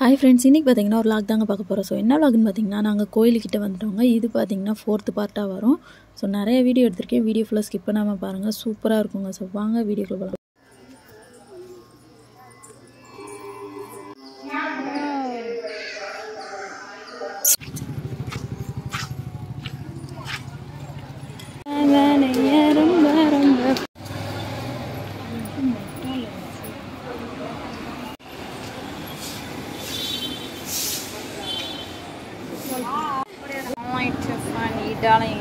Hi friends இன்றைக்கி பார்த்தீங்கன்னா ஒரு லாக் தாங்க பார்க்க போகிறோம் ஸோ என்ன லாக்னு பார்த்தீங்கன்னா நாங்கள் கோயிலுக்கிட்ட வந்துட்டோங்க இது பார்த்தீங்கன்னா ஃபோர்த்து பார்ட்டாக வரும் ஸோ நிறைய வீடியோ எடுத்திருக்கேன் வீடியோ ஃபுல்லாக ஸ்கிப் பண்ணாமல் பாருங்கள் சூப்பராக இருக்குங்க ஸோ வாங்க வீடியோக்குள்ள போகலாம் ரொம்ப ரொம்ப Only too funny, darling.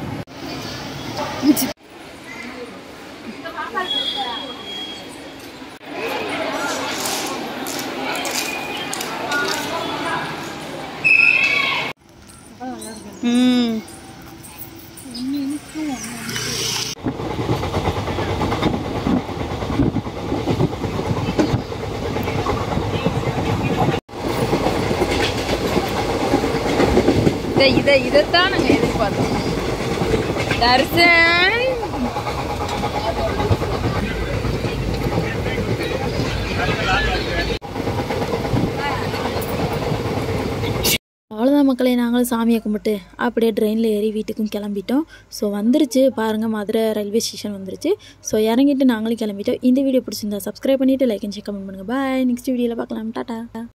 ம் இதை இதை இதைத்தான் நாங்கள் எதிர்பார்த்தோம் தர்சன் அவ்வளோதான் மக்களே நாங்களும் சாமியை கும்பிட்டு அப்படியே ட்ரெயினில் ஏறி வீட்டுக்கும் கிளம்பிட்டோம் ஸோ வந்துருச்சு பாருங்கள் மதுரை ரயில்வே ஸ்டேஷன் வந்துருச்சு ஸோ இறங்கிட்டு நாங்களும் கிளம்பிட்டோம் இந்த வீடியோ பிடிச்சிருந்தா சப்ஸ்கிரைப் பண்ணிவிட்டு லைக் அண்ட் ஷேர் கமெண்ட் பண்ணுங்கள் பாய் நெக்ஸ்ட் வீடியோவில் பார்க்கலாம் டாட்டா